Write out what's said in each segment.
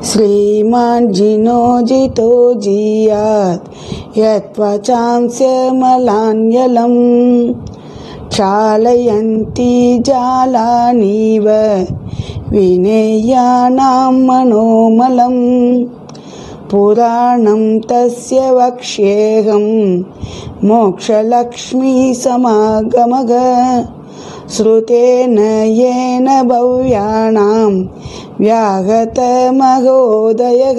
श्रीमान् जिनोजितो जीयात् यत्त्वचांस्य मलान्यलम् क्षालयन्ति जालानीव विनेयानां मनोमलम् पुराणं तस्य वक्ष्येऽहं मोक्षलक्ष्मीसमागमग श्रुतेन येन भव्याणां व्यागतमहोदयः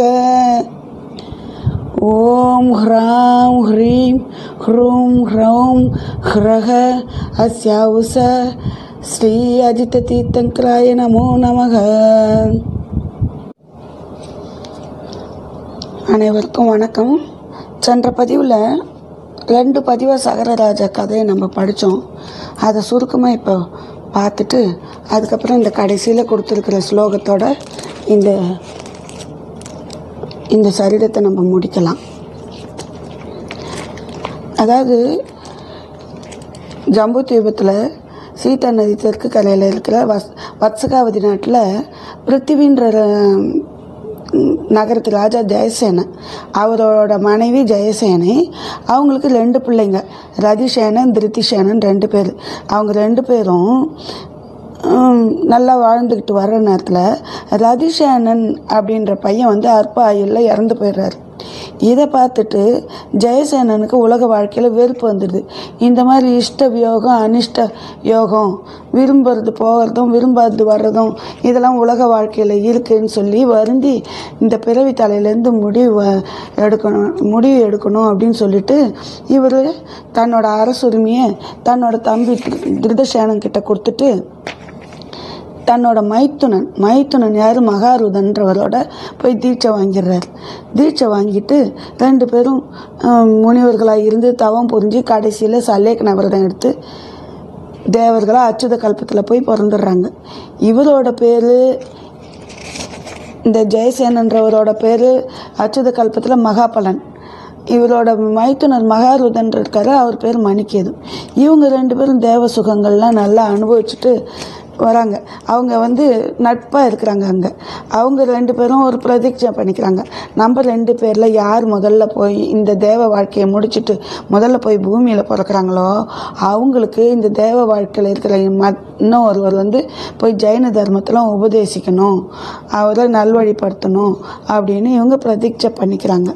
ॐ ह्रां ह्रीं ह्रूं ह्रौं ह्रः अस्याउस ஸ்ரீ அஜிததீர்த்தங்கராய நமோ நமக அனைவருக்கும் வணக்கம் சென்ற பதிவில் ரெண்டு பதிவை சகரராஜா கதையை நம்ம படித்தோம் அதை சுருக்கமாக இப்போ பார்த்துட்டு அதுக்கப்புறம் இந்த கடைசியில் கொடுத்துருக்கிற ஸ்லோகத்தோட இந்த இந்த சரிதத்தை நம்ம முடிக்கலாம் அதாவது ஜம்பு தீபத்தில் சீதா நதி தெற்கு கரையில் இருக்கிற வஸ் வத்சகாவதி நாட்டில் பிருத்திவின்ற நகரத்து ராஜா ஜெயசேனன் அவரோட மனைவி ஜெயசேனை அவங்களுக்கு ரெண்டு பிள்ளைங்க ரதிசேனன் திருத்திசேனன் ரெண்டு பேர் அவங்க ரெண்டு பேரும் ஹம், நல்லா வாழ்ந்துக்கிட்டு வர்ற நேரத்தில் ரதிசேனன் அப்படின்ற பையன் வந்து அற்ப ஆயுளில் இறந்து போயிடுறாரு இதை பார்த்துட்டு ஜெயசேனனுக்கு உலக வாழ்க்கையில் வெறுப்பு வந்துடுது இந்த மாதிரி இஷ்ட யோகம் அனிஷ்ட யோகம் விரும்புறது போகிறதும் விரும்பாதது வர்றதும் இதெல்லாம் உலக வாழ்க்கையில் இருக்குன்னு சொல்லி வருந்தி இந்த பிறவி தலையிலேருந்து முடிவு வ- எடுக்கணும் முடிவு எடுக்கணும் அப்படின்னு சொல்லிட்டு இவர் தன்னோட அரசுரிமையை தன்னோட தம்பி திருதசேனன் கிட்ட கொடுத்துட்டு தன்னோட மைத்துனன் மைத்துனன் யார் மகாருதன்றவரோட போய் தீட்சை வாங்கிடுறார் தீட்சை வாங்கிட்டு ரெண்டு பேரும் முனிவர்களாக இருந்து தவம் புரிஞ்சு கடைசியில் சல்லேக்கு நபரதம் எடுத்து தேவர்களாக அச்சுத கல்பத்தில் போய் பிறந்துடுறாங்க இவரோட பேர் இந்த ஜெயசேனன்றவரோட பேர் அச்சுத கல்பத்தில் மகாபலன் இவரோட மைத்துனர் மகாருதன் இருக்காரு அவர் பேர் மணிக்கேது இவங்க ரெண்டு பேரும் தேவ சுகங்கள்லாம் நல்லா அனுபவிச்சுட்டு வராங்க அவங்க வந்து நட்பாக இருக்கிறாங்க அங்கே அவங்க ரெண்டு பேரும் ஒரு பிரதீட்சை பண்ணிக்கிறாங்க நம்ம ரெண்டு பேரில் யார் முதல்ல போய் இந்த தேவ வாழ்க்கையை முடிச்சுட்டு முதல்ல போய் பூமியில் பிறக்கிறாங்களோ அவங்களுக்கு இந்த தேவ வாழ்க்கையில் இருக்கிற மத் இன்னும் ஒருவர் வந்து போய் ஜெயின தர்மத்தில் உபதேசிக்கணும் அவரை நல்வழிப்படுத்தணும் அப்படின்னு இவங்க பிரதீட்சை பண்ணிக்கிறாங்க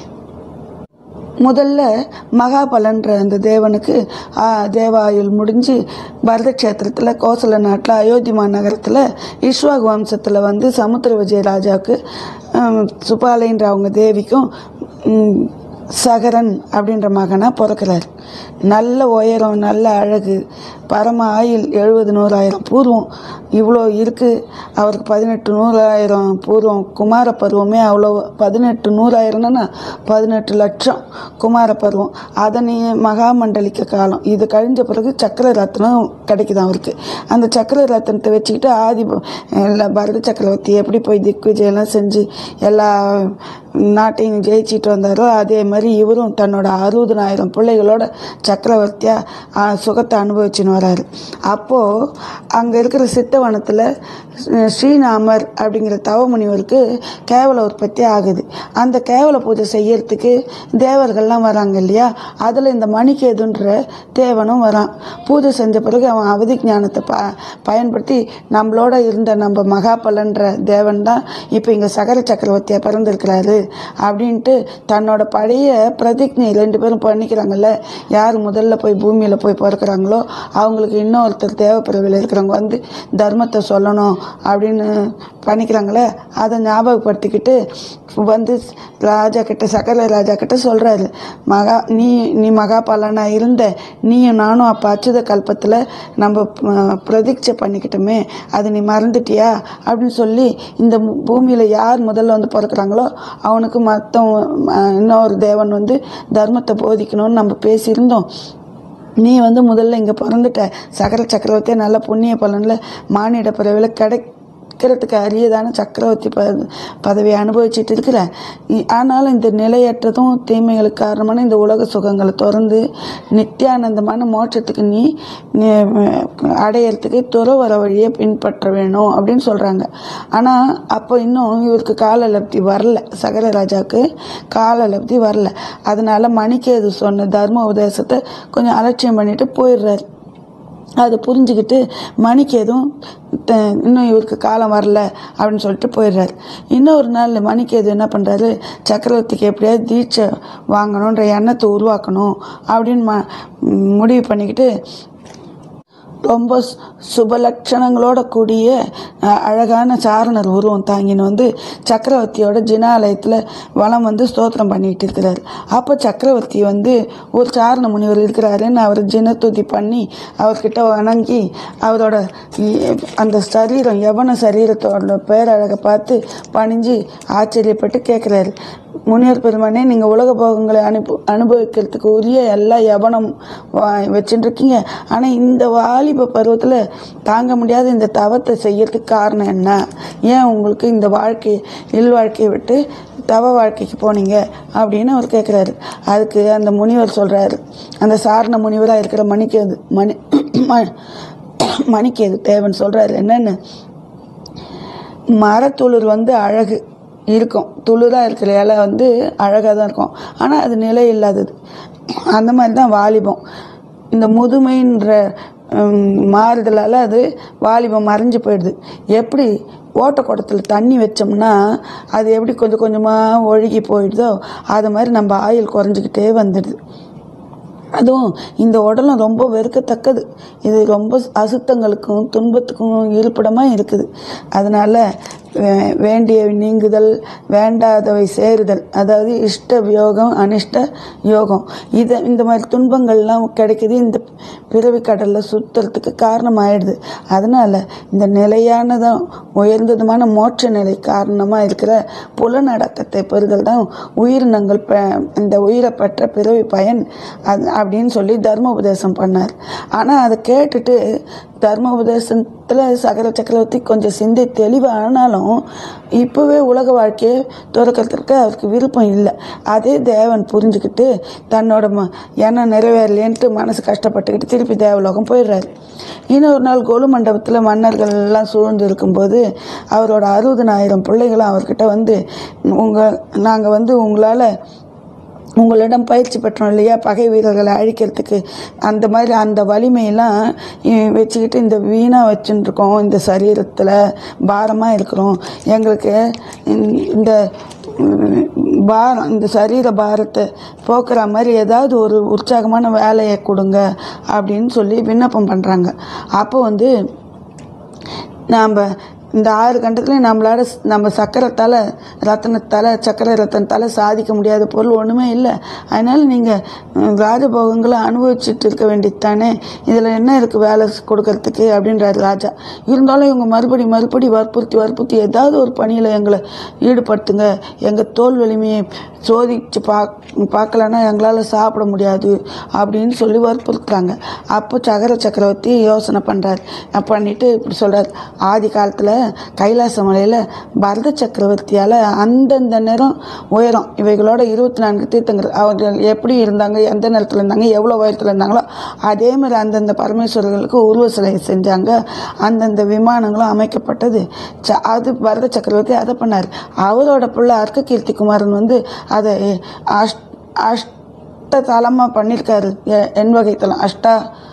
முதல்ல மகாபலன்ற அந்த தேவனுக்கு ஆ, தேவாயுள் முடிஞ்சு பரதக்ஷேத்திரத்தில் கோசல நாட்டில் அயோத்திமா நகரத்தில் இஸ்வாக் வம்சத்தில் வந்து சமுத்திர விஜய ராஜாவுக்கு ம், சுபாலைன்ற அவங்க தேவிக்கும் ம், சகரன் அப்படின்ற மகனாக பிறக்கிறார் நல்ல உயரம் நல்ல அழகு பரம ஆயுள் எழுபது நூறாயிரம் பூர்வம் இவ்வளோ இருக்குது அவருக்கு பதினெட்டு நூறாயிரம் பூர்வம் குமார பருவமே அவ்வளோ பதினெட்டு நூறாயிரம்னா பதினெட்டு லட்சம் குமார பருவம் அதை நீ மகாமண்டலிக்க காலம் இது கழிஞ்ச பிறகு சக்கர ரத்னம் கிடைக்குது அவருக்கு அந்த சக்கர ரத்னத்தை வச்சுக்கிட்டு ஆதி ப- எல்லா பரத சக்கரவர்த்தி எப்படி போய் திக்விஜயெல்லாம் செஞ்சு எல்லா நாட்டையும் ஜெயிச்சிட்டு வந்தாரோ அதே மாதிரி இவரும் தன்னோட அறுபதனாயிரம் பிள்ளைகளோட சக்கரவர்த்தியாக சுகத்தை அனுபவிச்சுன்னு வராரு அப்போது அங்கே இருக்கிற சித்தவனத்தில் ஸ்ரீநாமர் அப்படிங்கிற தவமுனிவருக்கு கேவல உற்பத்தி ஆகுது அந்த கேவல பூஜை செய்யறதுக்கு தேவர்கள்லாம் வராங்க இல்லையா அதில் இந்த மணிகேதுன்ற தேவனும் வரான் பூஜை செஞ்ச பிறகு அவன் அவதி ஞானத்தை ப பயன்படுத்தி நம்மளோட இருந்த நம்ம மகாபலன்ற தேவன் தான் இப்போ இங்கே சகர சக்கரவர்த்தியாக பிறந்திருக்கிறாரு அப்படின்ட்டு தன்னோட பழைய பிரதிஜை ரெண்டு பேரும் பண்ணிக்கிறாங்கல்ல யார் முதல்ல போய் பூமியில் போய் பிறக்கிறாங்களோ அவங்களுக்கு இன்னொருத்தர் தேவைப்பிறவியில் இருக்கிறவங்க வந்து தர்மத்தை சொல்லணும் அப்படின்னு பண்ணிக்கிறாங்களே அதை ஞாபகப்படுத்திக்கிட்டு வந்து ராஜா கிட்ட சகல ராஜா கிட்ட சொல்கிறாரு மகா நீ நீ மகாபாலனா இருந்த நீயும் நானும் அப்போ அச்சுத கல்பத்தில் நம்ம அஹ், பிரதீட்சை பண்ணிக்கிட்டோமே அது நீ மறந்துட்டியா அப்படின்னு சொல்லி இந்த பூமியில் யார் முதல்ல வந்து பிறக்கிறாங்களோ அவனுக்கு மற்ற இன்னொரு தேவன் வந்து தர்மத்தை போதிக்கணும்னு நம்ம பேசியிருந்தோம் நீ வந்து முதல்ல இங்கே பிறந்துட்ட சகர சக்கரவர்த்தியே நல்ல புண்ணிய பலனில் மானிட பிறவியில் கிடை நிற்கிறதுக்கு அரியதான சக்கரவர்த்தி ப பதவியை அனுபவிச்சுட்டு இருக்கிற இ- ஆனாலும் இந்த நிலையற்றதும் தீமைகளுக்கு காரணமான இந்த உலக சுகங்களை திறந்து நித்தியானந்தமான மோட்சத்துக்கு நீ நீ, அடையறதுக்கு துறவர வழியை பின்பற்ற வேணும் அப்படின்னு சொல்கிறாங்க ஆனால் அப்போ இன்னும் இவருக்கு காலலப்தி வரல சகல ராஜாவுக்கு காலலப்தி வரல அதனால மணிக்கேது சொன்ன தர்ம உபதேசத்தை கொஞ்சம் அலட்சியம் பண்ணிட்டு போயிடுறாரு அதை புரிஞ்சுக்கிட்டு மணிக்கு எதுவும் த- இன்னும் இவருக்கு காலம் வரல அப்படின்னு சொல்லிட்டு போயிடுறாரு இன்னொரு நாள் மணிக்கு எது என்ன பண்ணுறாரு சக்கரவர்த்திக்கு எப்படியாவது தீட்சை வாங்கணுன்ற எண்ணத்தை உருவாக்கணும் அப்படின்னு ம முடிவு பண்ணிக்கிட்டு ரொம்ப சு- சுபலட்சணங்களோட கூடிய அஹ், அழகான சாரணர் உருவம் தாங்கின்னு வந்து சக்கரவர்த்தியோட ஜினாலயத்தில் வலம் வந்து ஸ்தோத்திரம் பண்ணிட்டு இருக்கிறார் அப்போ சக்கரவர்த்தி வந்து ஒரு சாரண முனிவர் இருக்கிறாருன்னு அவர் ஜினத்துதி பண்ணி அவர்கிட்ட வணங்கி அவரோட இ- அந்த சரீரம் எவன சரீரத்தோட பேரழகை பார்த்து பணிஞ்சு ஆச்சரியப்பட்டு கேட்குறாரு முனிவர் பெருமானே நீங்கள் உலக போகங்களை அனுப்பு அனுபவிக்கிறதுக்கு உரிய எல்லா யவனம் வச்சுட்டு இருக்கீங்க ஆனால் இந்த வாலிப பருவத்தில் தாங்க முடியாத இந்த தவத்தை செய்யறதுக்கு காரணம் என்ன ஏன் உங்களுக்கு இந்த வாழ்க்கை இல் வாழ்க்கையை விட்டு தவ வாழ்க்கைக்கு போனீங்க அப்படின்னு அவர் கேட்குறாரு அதுக்கு அந்த முனிவர் சொல்கிறாரு அந்த சாரண முனிவராக இருக்கிற மணிக்கேது மணி ம- மணிக்கேது தேவன் சொல்கிறாரு என்னன்னு மரத்துளிர் வந்து அழகு இருக்கும் துளிராக இருக்கிற இலை வந்து அழகாக தான் இருக்கும் ஆனால் அது நிலை இல்லாதது அந்த மாதிரி தான் வாலிபம் இந்த முதுமைன்ற ஹம், மாறுதலால் அது வாலிபம் மறைஞ்சு போயிடுது எப்படி ஓட்டக்குடத்தில் தண்ணி வச்சோம்னா அது எப்படி கொஞ்சம் கொஞ்சமாக ஒழுகி போயிடுதோ அது மாதிரி நம்ம ஆயுள் குறைஞ்சிக்கிட்டே வந்துடுது அதுவும் இந்த உடலும் ரொம்ப வெறுக்கத்தக்கது இது ரொம்ப அசுத்தங்களுக்கும் துன்பத்துக்கும் இருப்பிடமாக இருக்குது அதனால் வே- வேண்டிய நீங்குதல் வேண்டாதவை சேருதல் அதாவது இஷ்ட யோகம் அனிஷ்ட யோகம் இதை இந்த மாதிரி துன்பங்கள்லாம் கிடைக்குது இந்த பிறவி கடலில் சுற்றுறதுக்கு காரணம் ஆயிடுது அதனால் இந்த நிலையானதும் உயர்ந்ததுமான மோட்ச நிலை காரணமாக இருக்கிற புலனடக்கத்தை பெறுதல் தான் உயிரினங்கள் பெ இந்த உயிரை பெற்ற பிறவி பயன் அது அப்படின்னு சொல்லி தர்ம உபதேசம் பண்ணார் ஆனால் அதை கேட்டுட்டு தர்ம உபதேசத்தில் சகல சக்கரவர்த்தி கொஞ்சம் சிந்தை தெளிவானாலும் இப்போவே உலக வாழ்க்கையை துறக்கிறதுக்கு அவருக்கு விருப்பம் இல்லை அதே தேவன் புரிஞ்சுக்கிட்டு தன்னோட ம எண்ணம் நிறைவேறலேன்ட்டு மனசு கஷ்டப்பட்டுக்கிட்டு திருப்பி தேவலோகம் போயிடுறாரு இன்னொரு நாள் கொலு மண்டபத்தில் மன்னர்கள் எல்லாம் சூழ்ந்து இருக்கும்போது அவரோட அறுபதனாயிரம் பிள்ளைகளும் அவர்கிட்ட வந்து உங்கள் நாங்கள் வந்து உங்களால் உங்களிடம் பயிற்சி பெற்றோம் இல்லையா பகை வீரர்களை அழிக்கிறதுக்கு அந்த மாதிரி அந்த வலிமையெல்லாம் இ- வச்சுக்கிட்டு இந்த வீணாக வச்சுட்டு இருக்கோம் இந்த சரீரத்தில் பாரமாக இருக்கிறோம் எங்களுக்கு இந்த- இந்த உம், பாரம் இந்த சரீர பாரத்தை போக்குற மாதிரி ஏதாவது ஒரு உற்சாகமான வேலையை கொடுங்க அப்படின்னு சொல்லி விண்ணப்பம் பண்ணுறாங்க அப்போ வந்து நாம் இந்த ஆறு கண்டத்துலையும் நம்மளால ஸ்- நம்ம சக்கரத்தால் ரத்தனத்தால் சக்கரை ரத்தனத்தால் சாதிக்க முடியாத பொருள் ஒன்றுமே இல்லை அதனால் நீங்கள் ராஜபோகங்களை அனுபவிச்சுட்டு இருக்க வேண்டியது தானே இதில் என்ன இருக்குது வேலை ஸ்- கொடுக்கறதுக்கு அப்படின்றாரு ராஜா இருந்தாலும் இவங்க மறுபடி மறுபடி வற்புறுத்தி வற்புறுத்தி ஏதாவது ஒரு பணியில் எங்களை ஈடுபடுத்துங்க எங்கள் தோல் வலிமையை சோதிச்சு பாக் பார்க்கலன்னா எங்களால் சாப்பிட முடியாது அப்படின்னு சொல்லி வற்புறுத்துறாங்க அப்போ சகர சக்கரவர்த்தி யோசனை பண்ணுறாரு பண்ணிட்டு இப்படி சொல்கிறார் ஆதி காலத்தில் கைலாச மலையில் பரத சக்கரவர்த்தியால் அந்தந்த நேரம் உயரம் இவைகளோட இருபத்தி நான்கு தீர்த்தங்கள் அவர்கள் எப்படி இருந்தாங்க எந்த நேரத்தில் இருந்தாங்க எவ்வளோ உயரத்தில் இருந்தாங்களோ அதே மாதிரி அந்தந்த பரமேஸ்வரர்களுக்கு உருவ சிலை செஞ்சாங்க அந்தந்த விமானங்களும் அமைக்கப்பட்டது ச அது பரத சக்கரவர்த்தி அதை பண்ணார் அவரோட பிள்ளை அர்க்க கீர்த்தி குமாரன் வந்து அதை அஷ் அஷ்ட தலமாக பண்ணியிருக்காரு எ- எண் வகை தலம் அஷ்டா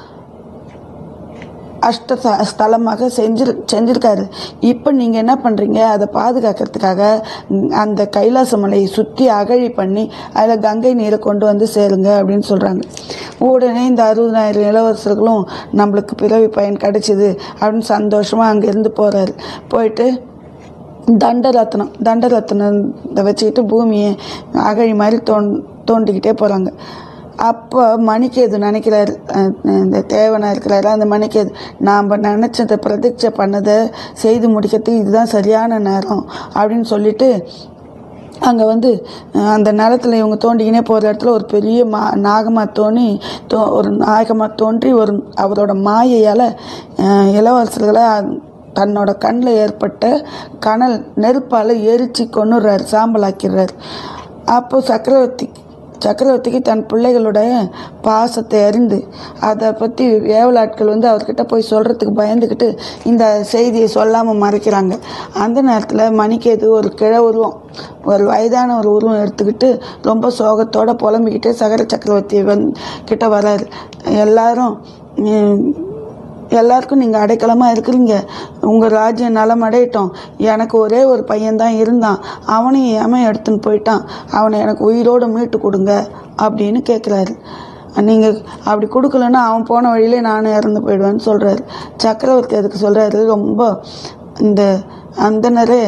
அஷ்ட ச- ஸ்தலமாக செஞ்சிரு செஞ்சுருக்காரு இப்போ நீங்கள் என்ன பண்ணுறீங்க அதை பாதுகாக்கிறதுக்காக ம், அந்த கைலாச மலையை சுற்றி அகழி பண்ணி அதில் கங்கை நீரை கொண்டு வந்து சேருங்க அப்படின்னு சொல்கிறாங்க உடனே இந்த அறுபதாயிரம் இளவரசர்களும் நம்மளுக்கு பிறவி பயன் கிடைச்சிது அப்படின்னு சந்தோஷமாக அங்கேருந்து போகிறாரு போயிட்டு தண்டரத்னம் தண்டரத்னத்தை வச்சுக்கிட்டு பூமியை அகழி மாதிரி தோன் தோண்டிக்கிட்டே போகிறாங்க அப்போ மணிக்கேது நினைக்கிறாரு அஹ் இந்த தேவனாக இருக்கிறாரு அந்த மணிக்கேது நாம் நினச்சதை பிரதீட்சை பண்ணதை செய்து முடிக்கிறதுக்கு இதுதான் சரியான நேரம் அப்படின்னு சொல்லிட்டு அங்கே வந்து அஹ், அந்த நிலத்துல இவங்க தோண்டிக்கினே போகிற இடத்துல ஒரு பெரிய மா நாகமாக தோணி தோ ஒரு நாகமாக தோன்றி ஒரு அவரோட மாயையால் இளவரசர்களை தன்னோட கண்ணில் ஏற்பட்ட கனல் நெருப்பால் எரிச்சு கொன்னுடுறாரு சாம்பலாக்கிறார் அப்போ சக்கரவர்த்தி சக்கரவர்த்திக்கு தன் பிள்ளைகளுடைய பாசத்தை அறிந்து அதை பற்றி ஏவலாட்கள் வந்து அவர்கிட்ட போய் சொல்கிறதுக்கு பயந்துக்கிட்டு இந்த செய்தியை சொல்லாமல் மறைக்கிறாங்க அந்த நேரத்தில் மணிக்கேது ஒரு கிழ உருவம் ஒரு வயதான ஒரு உருவம் எடுத்துக்கிட்டு ரொம்ப சோகத்தோட புலம்பிக்கிட்டே சகர சக்கரவர்த்தி வந் கிட்ட வராரு எல்லாரும் உம், எல்லாருக்கும் நீங்கள் அடைக்கலமாக இருக்கிறீங்க உங்கள் ராஜ்யம் நலம் அடையட்டும் எனக்கு ஒரே ஒரு பையன்தான் இருந்தான் அவனையும் ஏமன் எடுத்துன்னு போயிட்டான் அவனை எனக்கு உயிரோடு மீட்டு கொடுங்க அப்படின்னு கேட்குறாரு நீங்கள் அப்படி கொடுக்கலன்னா அவன் போன வழியிலே நானும் இறந்து போயிடுவேன்னு சொல்கிறாரு சக்கரவர்த்தி அதுக்கு சொல்கிறாரு ரொம்ப இந்த அந்தனரே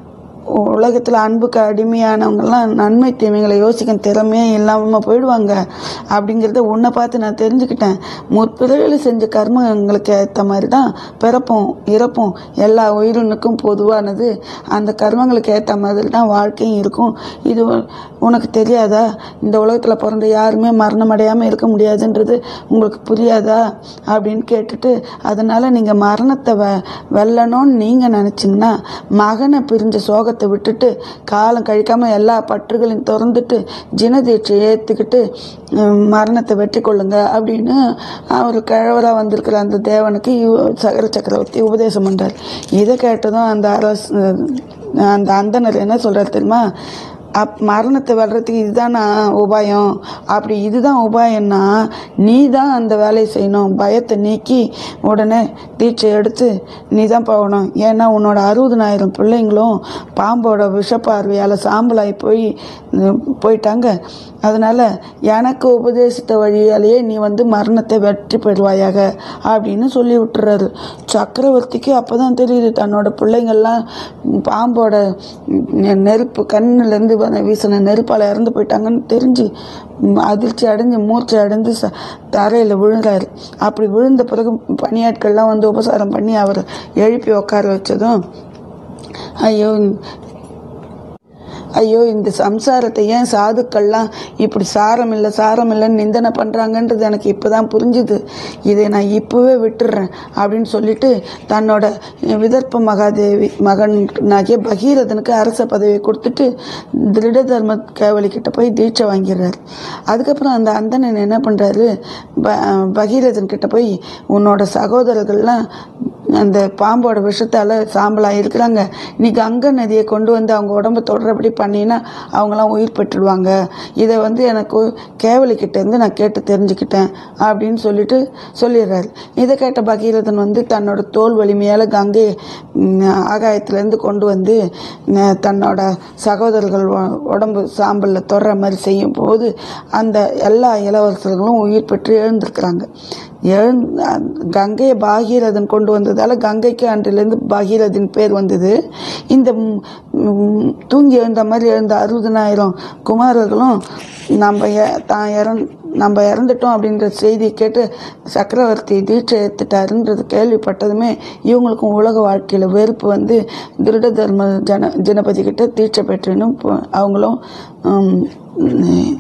உலகத்தில் அன்புக்கு அடிமையானவங்கெல்லாம் நன்மை தீமைகளை யோசிக்கும் திறமையே இல்லாமல் போயிடுவாங்க அப்படிங்கிறத உன்னை பார்த்து நான் தெரிஞ்சுக்கிட்டேன் முற்பிறவியில் செஞ்ச கர்மங்களுக்கு ஏற்ற மாதிரி தான் பிறப்போம் இறப்போம் எல்லா உயிரினுக்கும் பொதுவானது அந்த கர்மங்களுக்கு ஏற்ற மாதிரி தான் வாழ்க்கையும் இருக்கும் இது உனக்கு தெரியாதா இந்த உலகத்தில் பிறந்த யாருமே மரணம் அடையாமல் இருக்க முடியாதுன்றது உங்களுக்கு புரியாதா அப்படின்னு கேட்டுட்டு அதனால் நீங்கள் மரணத்தை வெ வெல்லணும்னு நீங்கள் நினச்சிங்கன்னா மகனை பிரிஞ்ச சோகத்தை விட்டுட்டு காலம் கழிக்காமல் எல்லா பற்றுகளையும் திறந்துட்டு ஜினதீட்சை ஏற்றுக்கிட்டு மரணத்தை வெற்றி கொள்ளுங்க அப்படின்னு அவர் கிழவராக வந்திருக்கிற அந்த தேவனுக்கு இவ- சகர சக்கரவர்த்தி உபதேசம் பண்ணுறார் இதை கேட்டதும் அந்த அரசு அந்த அந்தனர் என்ன சொல்கிறார் தெரியுமா அப் மரணத்தை வெல்றதுக்கு இதுதானா உபாயம் அப்படி இதுதான் உபாயம்னா நீ தான் அந்த வேலையை செய்யணும் பயத்தை நீக்கி உடனே தீட்சை எடுத்து நீ தான் போகணும் ஏன்னா உன்னோட அறுபதனாயிரம் பிள்ளைங்களும் பாம்போட விஷப்பார்வையால் சாம்பலாகி போய் உம், போயிட்டாங்க அதனால் எனக்கு உபதேசித்த வழியாலேயே நீ வந்து மரணத்தை வெற்றி பெறுவாயாக அப்படின்னு சொல்லி விட்டுறாரு சக்கரவர்த்திக்கு அப்போ தான் தெரியுது தன்னோட பிள்ளைங்கள்லாம் பாம்போட நெ- நெருப்பு கண்ணுலேருந்து வீசின நெருப்பால் இறந்து போயிட்டாங்கன்னு தெரிஞ்சு ம், அதிர்ச்சி அடைஞ்சு மூர்ச்சை அடைஞ்சு ச தரையில் விழுறாரு அப்படி விழுந்த பிறகு பணியாட்கள்லாம் வந்து உபசாரம் பண்ணி அவர் எழுப்பி உட்கார வச்சதும் ஐயோ ஐயோ இந்த சம்சாரத்தை ஏன் சாதுக்கள்லாம் இப்படி சாரம் இல்லை சாரம் இல்லைன்னு நிந்தனை பண்ணுறாங்கன்றது எனக்கு இப்போ தான் புரிஞ்சுது இதை நான் இப்போவே விட்டுடுறேன் அப்படின்னு சொல்லிட்டு தன்னோட விதர்ப்ப மகாதேவி மகனாகிய பகீரதனுக்கு அரச பதவியை கொடுத்துட்டு திருட தர்ம கேவலிக்கிட்ட போய் தீட்சை வாங்கிடுறாரு அதுக்கப்புறம் அந்த அந்தணன் என்ன பண்ணுறாரு ப பகீரதன் கிட்ட போய் உன்னோட சகோதரர்கள்லாம் அந்த பாம்போட விஷத்தால் சாம்பலாக இருக்கிறாங்க நீ கங்கை நதியை கொண்டு வந்து அவங்க உடம்ப தொடரபடி பண்ணினா அவங்களாம் உயிர் பெற்றுடுவாங்க இதை வந்து எனக்கு கேவலிக்கிட்ட இருந்து நான் கேட்டு தெரிஞ்சுக்கிட்டேன் அப்படின்னு சொல்லிட்டு சொல்லிடுறாரு இதை கேட்ட பகீரதன் வந்து தன்னோட தோல் வலிமையால் கங்கை ஆகாயத்திலேருந்து கொண்டு வந்து ம், தன்னோட சகோதரர்கள் உ- உடம்பு சாம்பலில் தொடர மாதிரி செய்யும் போது அந்த எல்லா இளவரசர்களும் உயிர் பெற்று எழுந்திருக்கிறாங்க எழுந் கங்கையை பாகீரதன் கொண்டு வந்ததால் கங்கைக்கு அன்றிலிருந்து பாகீரதின் பேர் வந்தது இந்த ம், ம், தூங்கி எழுந்த மாதிரி எழுந்த அறுபதனாயிரம் குமாரர்களும் நம்ம எ- தான் இறந் நம்ம இறந்துட்டோம் அப்படின்ற செய்தியை கேட்டு சக்கரவர்த்தி தீட்சை எடுத்துட்டாருன்றது கேள்விப்பட்டதுமே இவங்களுக்கும் உலக வாழ்க்கையில் வெறுப்பு வந்து திருட தர்ம ஜன ஜனபதி கிட்ட தீட்சை பெற்றுன்னு போ- அவங்களும் ம்,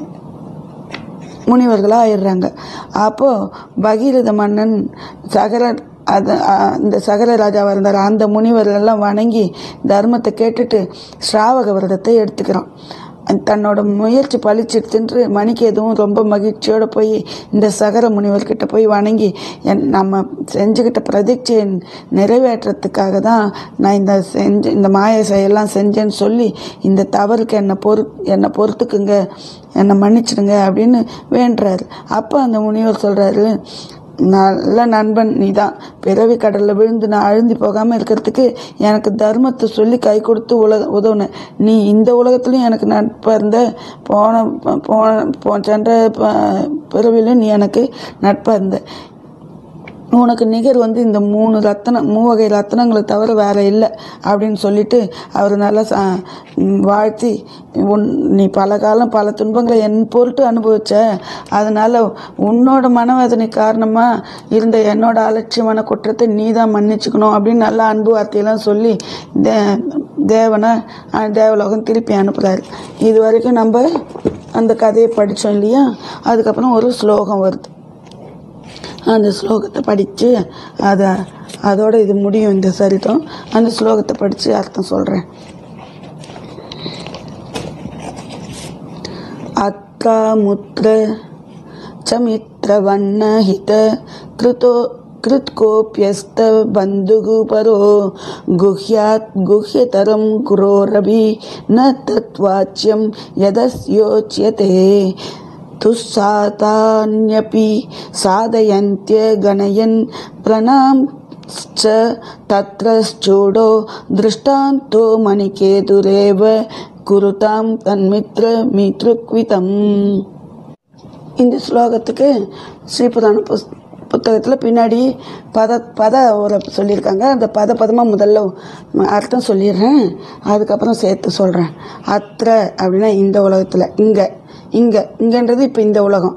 முனிவர்களாக ஆயிடுறாங்க அப்போது பகீரத மன்னன் சகர அது அ- இந்த சகர ராஜாவாக இருந்தார் அந்த முனிவர்கள் எல்லாம் வணங்கி தர்மத்தை கேட்டுட்டு ஸ்ராவக விரதத்தை எடுத்துக்கிறான் தன்னோட முயற்சி பழிச்சிடுத்துன்று மணிக்கு எதுவும் ரொம்ப மகிழ்ச்சியோடு போய் இந்த சகர முனிவர்கிட்ட போய் வணங்கி என் நம்ம செஞ்சுக்கிட்ட பிரதீட்சையை நிறைவேற்றுறதுக்காக தான் நான் இந்த செஞ்சு இந்த மாய செயலாம் செஞ்சேன்னு சொல்லி இந்த தவறுக்கு என்னை பொறு என்னை பொறுத்துக்குங்க என்னை மன்னிச்சிடுங்க அப்படின்னு வேண்டுறாரு அப்போ அந்த முனிவர் சொல்கிறாரு நல்ல நண்பன் நீ தான் பிறவி கடலில் விழுந்து நான் அழுந்தி போகாமல் இருக்கிறதுக்கு எனக்கு தர்மத்தை சொல்லி கை கொடுத்து உலக உதவுன நீ இந்த உலகத்துலையும் எனக்கு நட்பாக இருந்த போன போன போ சென்ற ப- பிறவிலையும் நீ எனக்கு நட்பாக இருந்த உனக்கு நிகர் வந்து இந்த மூணு ரத்தனம் மூவகை ரத்தனங்களை தவிர வேற இல்லை அப்படின்னு சொல்லிட்டு அவர் நல்லா ச- ம், வாழ்த்தி உன் நீ பல காலம் பல துன்பங்களை என் பொருட்டு அனுபவிச்ச அதனால உன்னோட மனவேதனை காரணமாக இருந்த என்னோட அலட்சியமான குற்றத்தை நீ தான் மன்னிச்சுக்கணும் அப்படின்னு நல்ல அன்பு வார்த்தையெல்லாம் சொல்லி தே தேவனை அஹ், தேவலோகம் திருப்பி அனுப்புகிறாரு இது வரைக்கும் நம்ம அந்த கதையை படித்தோம் இல்லையா அதுக்கப்புறம் ஒரு ஸ்லோகம் வருது அந்த ஸ்லோகத்தை படித்து அதை அதோட இது முடியும் இந்த சரித்திரம் அந்த ஸ்லோகத்தை படித்து அர்த்தம் சொல்கிறேன் अत्रामुत्र च मित्रवन्नहित कृतो कृत्कोऽप्यस्तबन्धुः परो गुह्यात् गुह्यतरं गुरोरपि न तत्वाच्यं यदस्योच्यते तुस्सातान्यपि साधयन्त्य गणयन् प्रणां च तत्र चूडो दृष्टान्तो मणिकेतुरेव குருதாம் தன்மித்ர மித்ருக்விதம் இந்த ஸ்லோகத்துக்கு ஸ்ரீபுராண புஸ் புத்தகத்தில் பின்னாடி பத பத ஒரு சொல்லியிருக்காங்க அந்த பத பதமாக முதல்ல அர்த்தம் சொல்லிடுறேன் அதுக்கப்புறம் சேர்த்து சொல்கிறேன் அத்திர அப்படின்னா இந்த உலகத்தில் இங்கே இங்கே இங்கன்றது இப்போ இந்த உலகம்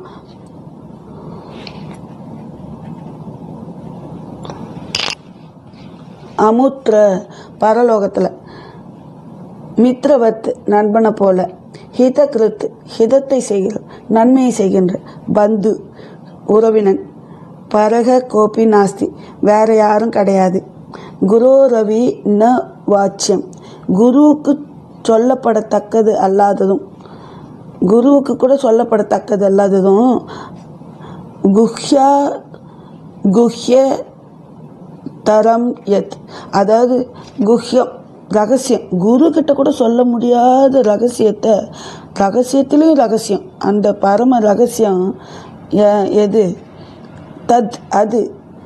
அமுத்திர பரலோகத்தில் மித்ரவத் நண்பனை போல ஹிதகிருத் ஹிதத்தை செய்கிற நன்மையை செய்கின்ற பந்து உறவினன் பரக கோபி நாஸ்தி வேற யாரும் கிடையாது குரு ரவி ந வாச்சியம் குருவுக்கு சொல்லப்படத்தக்கது அல்லாததும் குருவுக்கு கூட சொல்லப்படத்தக்கது அல்லாததும் குஹ்யா குஹ்ய தரம் யத் அதாவது குஹ்யம் ரகசியம் குரு கிட்ட கூட சொல்ல முடியாத ரகசியத்தை ரகசியத்திலையும் ரகசியம் அந்த பரம ரகசியம் எ- எது தத் அது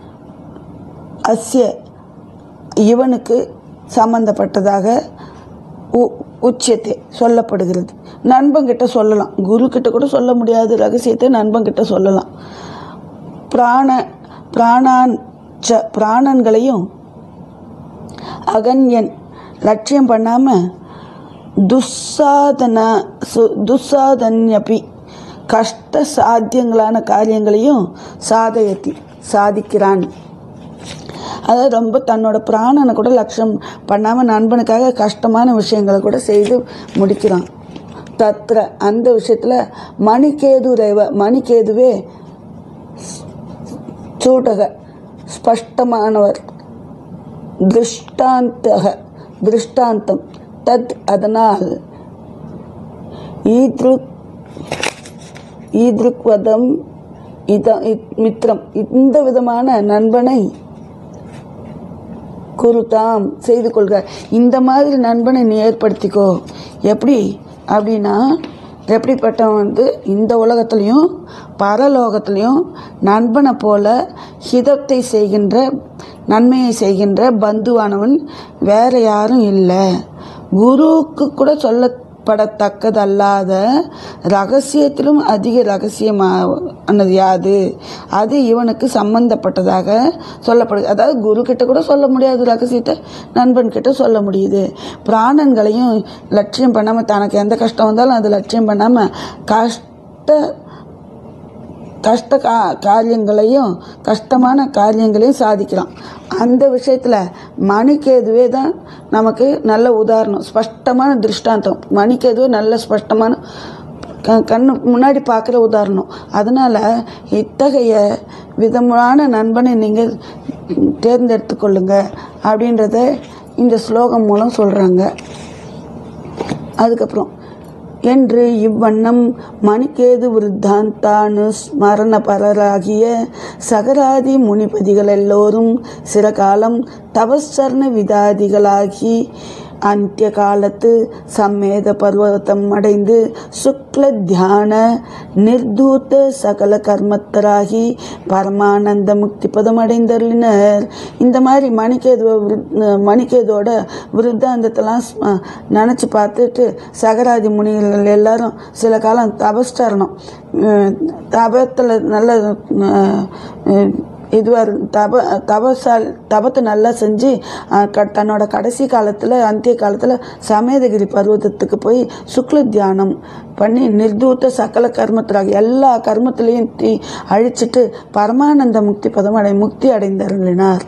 அஸ்ய இவனுக்கு சம்பந்தப்பட்டதாக உ- உச்சியத்தை சொல்லப்படுகிறது நண்பன்கிட்ட சொல்லலாம் குரு கிட்ட கூட சொல்ல முடியாத ரகசியத்தை நண்பன்கிட்ட சொல்லலாம் பிராண பிராணான் ச பிராணன்களையும் அகன்யன் லட்சியம் பண்ணாமல் துஸ்சாதன சு துஸ்சாதன்யபி கஷ்ட சாத்தியங்களான காரியங்களையும் சாதயத்தி சாதிக்கிறான் அதாவது ரொம்ப தன்னோட பிராணனை கூட லட்சியம் பண்ணாமல் நண்பனுக்காக கஷ்டமான விஷயங்களை கூட செய்து முடிக்கிறான் தத்ர அந்த விஷயத்தில் மணிக்கேது ரேவ மணிக்கேதுவே சூடக ஸ்பஷ்டமானவர் திருஷ்டாந்தக திருஷ்டாந்தம் தத் அதனால் ஈத்ருக் ஈத்ருக்வதம் இத இத்- மித்ரம் இந்த விதமான நண்பனை குருதாம் செய்து கொள்க இந்த மாதிரி நண்பனை நீ ஏற்படுத்திக்கோ எப்படி அப்படின்னா எப்படிப்பட்டவன் வந்து இந்த உலகத்துலேயும் பரலோகத்துலேயும் நண்பனை போல ஹிதத்தை செய்கின்ற நன்மையை செய்கின்ற பந்துவானவன் வேற யாரும் இல்லை குருவுக்கு கூட சொல்லப்படத்தக்கதல்லாத ரகசியத்திலும் அதிக ரகசியமானது யாது அது இவனுக்கு சம்பந்தப்பட்டதாக சொல்லப்படுது அதாவது குரு கிட்ட கூட சொல்ல முடியாத ரகசியத்தை நண்பன் கிட்ட சொல்ல முடியுது பிராணன்களையும் லட்சியம் பண்ணாமல் தனக்கு எந்த கஷ்டம் வந்தாலும் அது லட்சியம் பண்ணாமல் கஷ்ட கஷ்ட கா காரியங்களையும் கஷ்டமான காரியங்களையும் சாதிக்கலாம் அந்த விஷயத்தில் மணிக்கேதுவே தான் நமக்கு நல்ல உதாரணம் ஸ்பஷ்டமான திருஷ்டாந்தம் மணிக்கேதுவே நல்ல ஸ்பஷ்டமான க கண்ணு முன்னாடி பார்க்குற உதாரணம் அதனால் இத்தகைய விதமான நண்பனை நீங்கள் தேர்ந்தெடுத்து கொள்ளுங்க அப்படின்றத இந்த ஸ்லோகம் மூலம் சொல்கிறாங்க அதுக்கப்புறம் என்று இவ்வண்ணம் மணிக்கேது விருத்தாந்தானு ஸ்மரண பரராகிய சகராதி முனிபதிகள் எல்லோரும் சில காலம் தபஸ்சரண விதாதிகளாகி அந்திய காலத்து சம்மேத பர்வதம் அடைந்து சுக்ல தியான நிர்தூத்த சகல கர்மத்தராகி பரமானந்த முக்தி பதம் அடைந்தருளினர் இந்த மாதிரி மணிக்கேதுவ மணிக்கேதோட விருத்தாந்தத்தெல்லாம் ஸ்ம- நினச்சி பார்த்துட்டு சகராதி முனிகள் எல்லாரும் சில காலம் தபஸ்டரணும் தபத்தில் நல்ல அஹ், அஹ், இதுவாக தப தபசால் தபத்தை நல்லா செஞ்சு அஹ், க தன்னோட கடைசி காலத்தில் அந்திய காலத்தில் சமேதகிரி பர்வதத்துக்கு போய் சுக்ல தியானம் பண்ணி நிர்தூத்த சகல கர்மத்திலாக எல்லா கர்மத்திலையும் தீ அழிச்சிட்டு பரமானந்த முக்தி பதம் அடை முக்தி அடைந்தருளினார்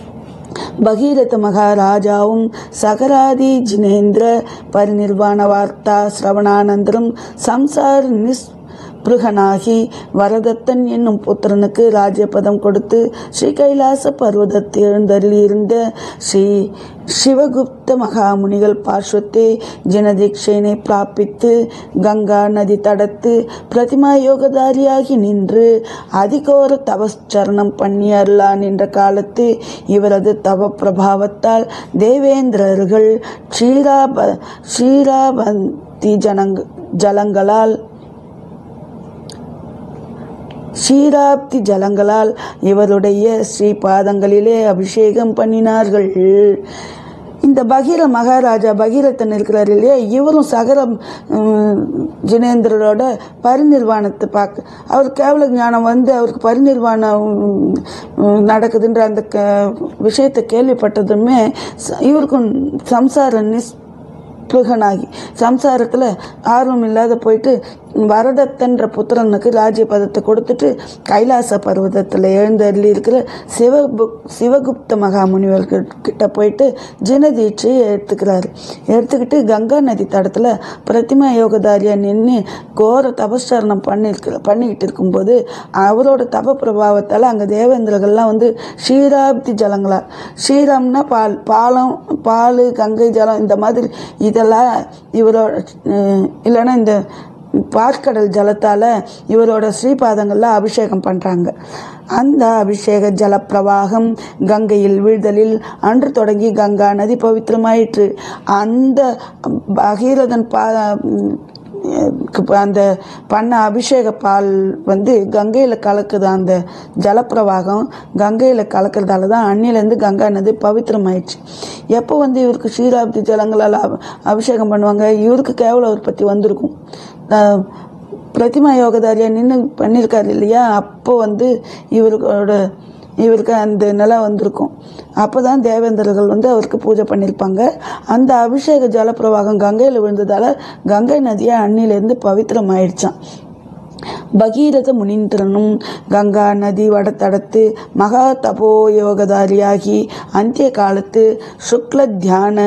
பகீரத மகாராஜாவும் சகராதி ஜினேந்திர பரிநிர்வாண வார்த்தா சிரவணானந்தரம் சம்சார நிஸ் புருகனாகி வரதத்தன் என்னும் புத்திரனுக்கு ராஜ்யபதம் கொடுத்து ஸ்ரீ கைலாச பர்வதத்தில் எழுந்தருளியிருந்த ஸ்ரீ சிவகுப்த மகாமுனிகள் பார்ஸ்வத்தே ஜனதீட்சையினை பிராபித்து கங்கா நதி தடத்து பிரதிமா யோகதாரியாகி நின்று அதிகோர தவச்சரணம் பண்ணி அருளா நின்ற காலத்து இவரது தவ பிரபாவத்தால் தேவேந்திரர்கள் க்ஷீராப க்ஷீராபந்தி ஜனங்க ஜலங்களால் ஷீராப்தி ஜலங்களால் இவருடைய ஸ்ரீ பாதங்களிலே அபிஷேகம் பண்ணினார்கள் இந்த பகீர மகாராஜா பகீரத்தன் இருக்கிறார் இல்லையா இவரும் சகரம் உம், ஜினேந்திரரோட பரிநிர்வாணத்தை பார்க்க அவர் கேவல ஞானம் வந்து அவருக்கு பரிநிர்வாணம் உம், உம், நடக்குதுன்ற அந்த க விஷயத்தை கேள்விப்பட்டதுமே ச- இவருக்கும் சம்சார நிஸ் புருகனாகி சம்சாரத்தில் ஆர்வம் இல்லாத போயிட்டு வரதத்தன்ற புத்திரனுக்கு ராஜ்ய பதத்தை கொடுத்துட்டு கைலாச பர்வதத்தில் எழுந்தருளி இருக்கிற சிவ சிவகுப்த மகாமுனிவர்கள் கிட்ட போயிட்டு ஜனதீட்சையை எடுத்துக்கிறாரு எடுத்துக்கிட்டு கங்கா நதி தடத்தில் பிரதிமா யோகதாரியா நின்று கோர தபஸ்சரணம் பண்ணிருக்க பண்ணிக்கிட்டு இருக்கும்போது அவரோட தப பிரபாவத்தால் அங்கே தேவேந்திரர்கள்லாம் வந்து ஷீராப்தி ஜலங்களா ஷீரம்னா பால் பாலம் பால் கங்கை ஜலம் இந்த மாதிரி இதெல்லாம் இவரோட அஹ், இல்லைன்னா இந்த பாற்கடல் ஜலத்தால் இவரோட ஸ்ரீபாதங்களில் அபிஷேகம் பண்ணுறாங்க அந்த அபிஷேக ஜல பிரவாகம் கங்கையில் வீழ்தலில் அன்று தொடங்கி கங்கா நதி பவித்திரமாயிற்று அந்த பகீரதன் பா க்கு அந்த பண்ண அபிஷேக பால் வந்து கங்கையில் கலக்குது அந்த ஜலப்பிரவாகம் கங்கையில் கலக்கிறதால தான் அன்னிலேருந்து கங்கா நதி பவித்திரமாயிடுச்சு எப்போ வந்து இவருக்கு ஷீராப்தி ஜலங்களால் அப- அபிஷேகம் பண்ணுவாங்க இவருக்கு கேவல உற்பத்தி வந்திருக்கும் அஹ் பிரதிமா யோகதாரியா நின்று பண்ணியிருக்காரு இல்லையா அப்போ வந்து இவரோட இவருக்கு அந்த நிலை வந்திருக்கும் அப்போ தான் தேவேந்திரர்கள் வந்து அவருக்கு பூஜை பண்ணியிருப்பாங்க அந்த அபிஷேக ஜலப்பிரவாகம் கங்கையில் விழுந்ததால் கங்கை நதியை அன்னிலேருந்து பவித்திரம் ஆயிடுச்சான் பகீரத முனீந்திரனும் கங்கா நதி வடத்தடத்து மகா தபோ யோகதாரியாகி அந்திய காலத்து சுக்ல தியான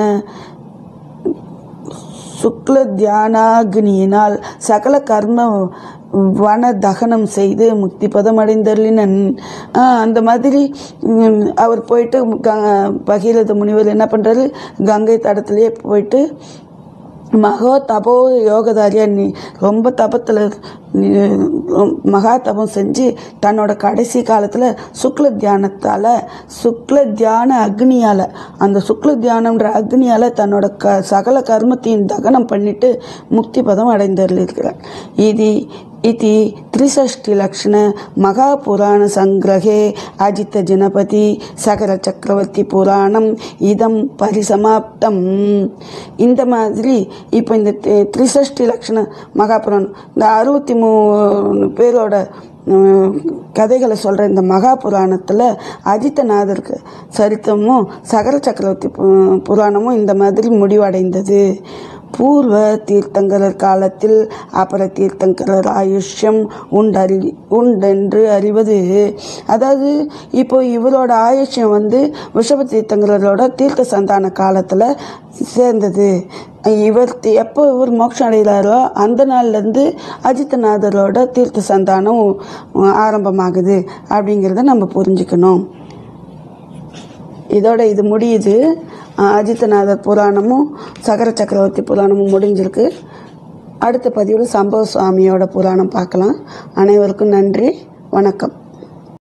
சுக்ல தியானாக்னியினால் சகல கர்ம வன தகனம் செய்து முக்தி பதம் அடைந்தருளினன் ஆஹ் அந்த மாதிரி உம், அவர் போயிட்டு க பகீரத முனிவர் என்ன பண்ணுறாரு கங்கை தடத்துலேயே போயிட்டு மகா தபோ யோகதாரியா நீ ரொம்ப தபத்தில் மகா தபம் செஞ்சு தன்னோட கடைசி காலத்தில் சுக்ல தியானத்தால் சுக்ல தியான அக்னியால் அந்த சுக்ல தியானம்ன்ற அக்னியால் தன்னோட க சகல கர்மத்தையும் தகனம் பண்ணிட்டு முக்தி பதம் அடைந்திருக்கிறார் இது इति त्रिषष्टिलक्षण महापुराणसङ्ग्रहे अजितजनपति சக்கரவர்த்தி இதம் பரிசமாப்தம் இந்த மாதிரி இப்போ இந்த தி- திரிசஷ்டி லக்ஷண மகாபுராணம் இந்த அறுபத்தி மூணு பேரோட உம், கதைகளை சொல்கிற இந்த மகா புராணத்தில் அஜித்தநாதருக்கு சரித்தமும் சகர சக்கரவர்த்தி பு- புராணமும் இந்த மாதிரி முடிவடைந்தது பூர்வ தீர்த்தங்கரர் காலத்தில் அபர தீர்த்தங்கரர் ஆயுஷ்யம் உண்டறி உண்டென்று அறிவது அதாவது இப்போ இவரோட ஆயுஷ்யம் வந்து விஷப தீர்த்தங்கரோட தீர்த்த சந்தான காலத்தில் சேர்ந்தது இவர் தி- எப்போ இவர் மோட்சம் அடைகிறாரோ அந்த நாள்லேருந்து அஜித்தநாதரோட தீர்த்த சந்தானம் ஆரம்பமாகுது அப்படிங்கிறத நம்ம புரிஞ்சுக்கணும் இதோட இது முடியுது அஹ் அஜித்தநாதர் புராணமும் சகர சக்கரவர்த்தி புராணமும் முடிஞ்சிருக்கு அடுத்த பதிவில் சம்பவ சுவாமியோட புராணம் பார்க்கலாம் அனைவருக்கும் நன்றி வணக்கம்